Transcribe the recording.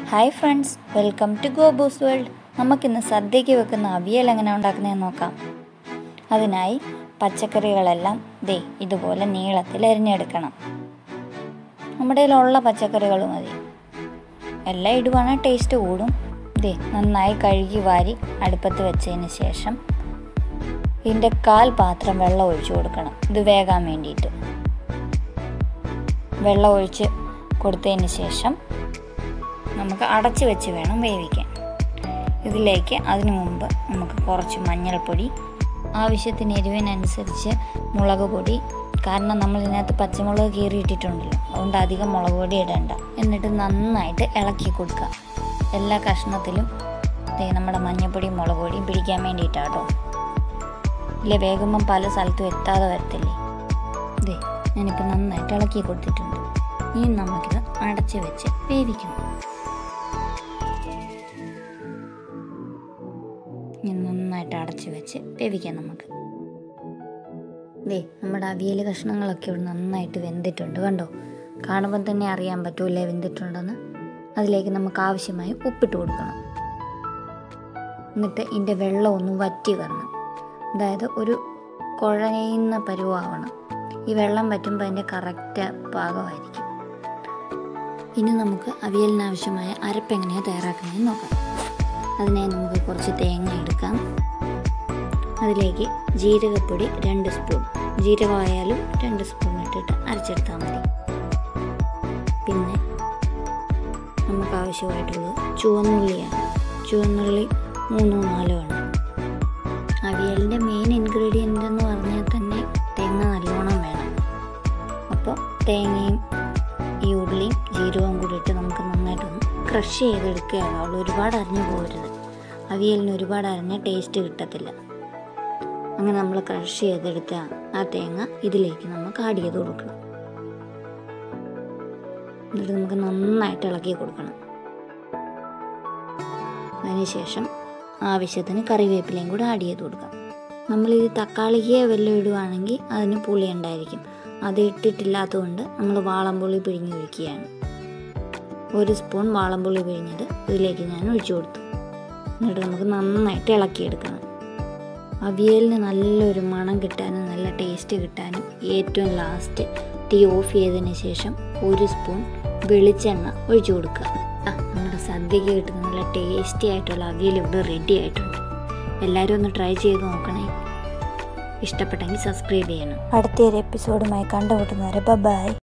hi friends welcome to ഗോബൂസ് world നമുക്കിന്ന് സദ്യയ്ക്ക് വെക്കുന്ന അവിയൽ എങ്ങനെ ഉണ്ടാക്കുന്നതെന്ന് നോക്കാം അതിനായി പച്ചക്കറികളെല്ലാം ദേ ഇതുപോലെ നീളത്തിൽ അരിഞ്ഞെടുക്കണം നമ്മുടെ കയ്യിലുള്ള പച്ചക്കറികൾ മതി എല്ലാം ഇടുവാണെങ്കിൽ ടേസ്റ്റ് കൂടും ദേ നന്നായി കഴുകി വാരി അടുപ്പത്ത് വെച്ചതിന് ശേഷം ഇതിൻ്റെ കാൽ പാത്രം വെള്ളം ഒഴിച്ചു കൊടുക്കണം ഇത് വേകാൻ വേണ്ടിയിട്ട് വെള്ളം ഒഴിച്ച് കൊടുത്തതിന് ശേഷം നമുക്ക് അടച്ച് വെച്ച് വേണം വേവിക്കാൻ ഇതിലേക്ക് അതിനു മുമ്പ് നമുക്ക് കുറച്ച് മഞ്ഞൾപ്പൊടി ആവശ്യത്തിന് എരിവിനനുസരിച്ച് മുളക് പൊടി കാരണം നമ്മൾ ഇതിനകത്ത് പച്ചമുളക് കീറിയിട്ടിട്ടുണ്ടല്ലോ അതുകൊണ്ട് അധികം മുളക് പൊടി ഇടണ്ട എന്നിട്ട് നന്നായിട്ട് ഇളക്കി കൊടുക്കുക എല്ലാ കഷ്ണത്തിലും ദേ നമ്മുടെ മഞ്ഞൾപ്പൊടിയും മുളക് പൊടിയും പിടിക്കാൻ വേണ്ടിയിട്ടാട്ടോ ഇല്ലേ വേകുമ്പം പല സ്ഥലത്തും എത്താതെ വരത്തില്ലേ ദേ ഞാനിപ്പോൾ നന്നായിട്ട് ഇളക്കി കൊടുത്തിട്ടുണ്ട് ഇനി നമുക്കിത് അടച്ച് വെച്ച് വേവിക്കണം ഇനി നന്നായിട്ട് അടച്ച് വെച്ച് വേവിക്കാം നമുക്ക് ദേ നമ്മുടെ അവിയൽ കഷ്ണങ്ങളൊക്കെ ഇവിടെ നന്നായിട്ട് വെന്തിട്ടുണ്ട് കണ്ടോ കാണുമ്പം തന്നെ അറിയാൻ പറ്റൂലേ വെന്തിട്ടുണ്ടെന്ന് അതിലേക്ക് നമുക്ക് ആവശ്യമായി ഉപ്പിട്ട് കൊടുക്കണം എന്നിട്ട് ഇതിൻ്റെ വെള്ളം ഒന്ന് വറ്റി വരണം അതായത് ഒരു കുഴയുന്ന പരുവാവണം ഈ വെള്ളം വറ്റുമ്പോൾ അതിൻ്റെ കറക്റ്റ് പാകമായിരിക്കും ഇനി നമുക്ക് അവിയലിന് ആവശ്യമായ അരപ്പ് എങ്ങനെയാണ് തയ്യാറാക്കുന്നതെന്ന് നോക്കാം അതിനായി നമുക്ക് കുറച്ച് തേങ്ങ എടുക്കാം അതിലേക്ക് ജീരകപ്പൊടി രണ്ട് സ്പൂൺ ജീരകമായാലും രണ്ട് സ്പൂൺ ഇട്ടിട്ട് അരച്ചെടുത്താൽ മതി പിന്നെ നമുക്ക് ആവശ്യമായിട്ടുള്ളത് ചുവന്നുള്ളിയാണ് ചുവന്നുള്ളി മൂന്നോ നാലോ ആണ് അവിയലിൻ്റെ മെയിൻ ഇൻഗ്രീഡിയൻ്റ് എന്ന് പറഞ്ഞാൽ തന്നെ തേങ്ങ നല്ലോണം വേണം അപ്പോൾ തേങ്ങയും ഈ ഉള്ളിയും ജീരകവും കൂടി ഇട്ട് നമുക്ക് നന്നായിട്ടൊന്ന് ക്രഷ് ചെയ്തെടുക്കുകയുള്ളൂ ഒരുപാട് അരിഞ്ഞു പോകരുത് അവിയലിന് ഒരുപാട് അരിഞ്ഞ ടേസ്റ്റ് കിട്ടത്തില്ല അങ്ങനെ നമ്മൾ ക്രഷ് ചെയ്തെടുത്ത ആ തേങ്ങ ഇതിലേക്ക് നമുക്ക് ആഡ് ചെയ്ത് കൊടുക്കണം എന്നിട്ട് നമുക്ക് നന്നായിട്ട് ഇളക്കി കൊടുക്കണം അതിനുശേഷം ആവശ്യത്തിന് കറിവേപ്പിലയും കൂടെ ആഡ് ചെയ്ത് കൊടുക്കാം നമ്മൾ ഈ തക്കാളിക്ക് വല്ലതും ഇടുവാണെങ്കിൽ അതിന് പുളി ഉണ്ടായിരിക്കും അത് ഇട്ടിട്ടില്ലാത്തതുകൊണ്ട് നമ്മൾ വാളംപുളി പിഴിഞ്ഞൊഴിക്കുകയാണ് ഒരു സ്പൂൺ വാളംപുളി പിഴിഞ്ഞത് ഇതിലേക്ക് ഞാൻ ഒഴിച്ചു കൊടുത്തു എന്നിട്ട് നമുക്ക് നന്നായിട്ട് ഇളക്കിയെടുക്കണം അവിയലിന് നല്ലൊരു മണം കിട്ടാനും നല്ല ടേസ്റ്റ് കിട്ടാനും ഏറ്റവും ലാസ്റ്റ് തീ ഓഫ് ചെയ്തതിന് ശേഷം ഒരു സ്പൂൺ വെളിച്ചെണ്ണ ഒഴിച്ചു കൊടുക്കുക ആ, നമ്മുടെ സദ്യക്ക് കിട്ടുന്ന നല്ല ടേസ്റ്റി ആയിട്ടുള്ള അവിയൽ ഇവിടെ റെഡി ആയിട്ടുണ്ട് എല്ലാവരും ഒന്ന് ട്രൈ ചെയ്ത് നോക്കണേ ഇഷ്ടപ്പെട്ടെങ്കിൽ സബ്സ്ക്രൈബ് ചെയ്യണം അടുത്തൊരു എപ്പിസോഡുമായി കണ്ടുമുട്ടുന്നവരെ ബൈ